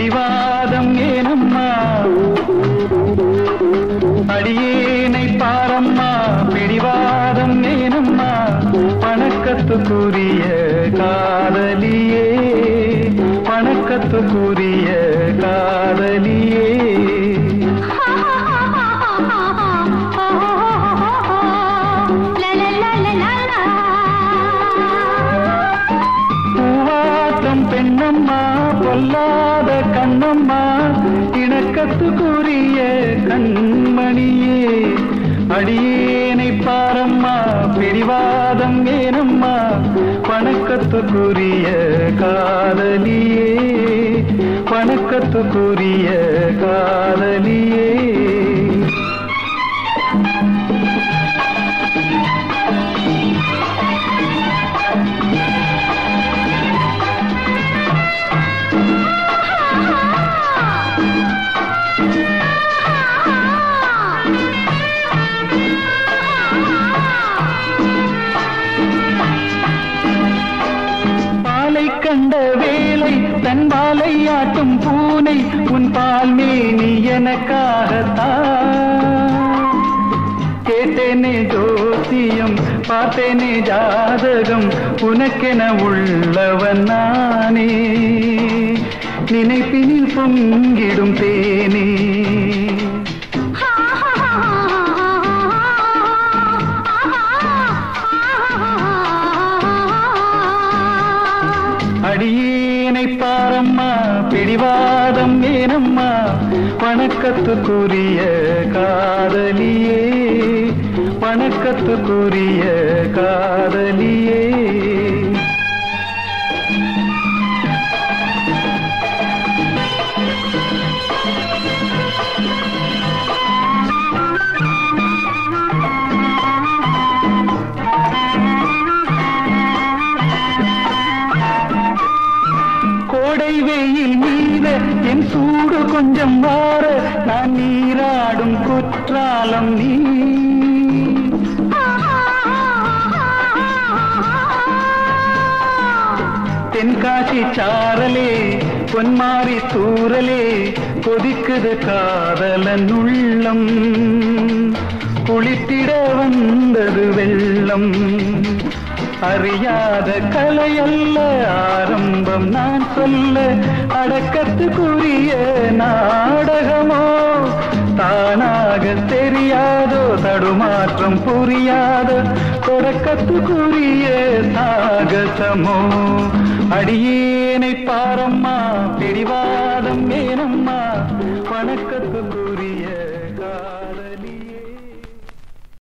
பிடிவாதம் ஏனம்மா அடியேனை பாரம்மா பிடிவாதம் ஏனம்மா பணக்கத்துக்குரிய காதலியே பணக்கத்துக்குரிய காதலியே பூவாட்டம் பெண்ணம்மா பொல்லாத கண்ணம்மா இணக்கத்துக்குரிய கண்மணியே அடியேனை பாரம்மா பிடிவாதம் ஏனம்மா பணக்கத்துக்குரிய காதலியே பணக்கத்துக்குரிய காதலியே பாலை கண்ட வேலை தன் பாலை ஆட்டும் பூனை உன் பால் மேனி எனக்காகத்தான் கேட்டேனே ஜோசியம் பார்த்தேனே ஜாதகம் உனக்கென உள்ளவன் நானே நினைப்பினில் பொங்கிடும் தேனே அடியேனை பாரம்மா பிடிவாதம் ஏனம்மா வணக்கத்துக்குரிய காதலியே வணக்கத்துக்குரிய காதலியே கோடை வெயில் மீத என் சூடு கொஞ்சம் மாற நான் நீராடும் குற்றாலம் நீ தென்காசி சாரலே பொன்மாரி தூரலே கொதிக்குது காதலன் உள்ளம் குளித்திட வந்தது வெள்ளம் அறியாத கலையல்ல ஆரம்பம் நான் சொல்ல அடக்கத்துக்குரிய நாடகமோ தானாக தெரியாதோ தடுமாற்றம் புரியாதோ தொடக்கத்துக்குரிய சாகசமோ அடியேனை பாரம்மா பிடிவாதம் ஏனம்மா வணக்கத்துக்குரிய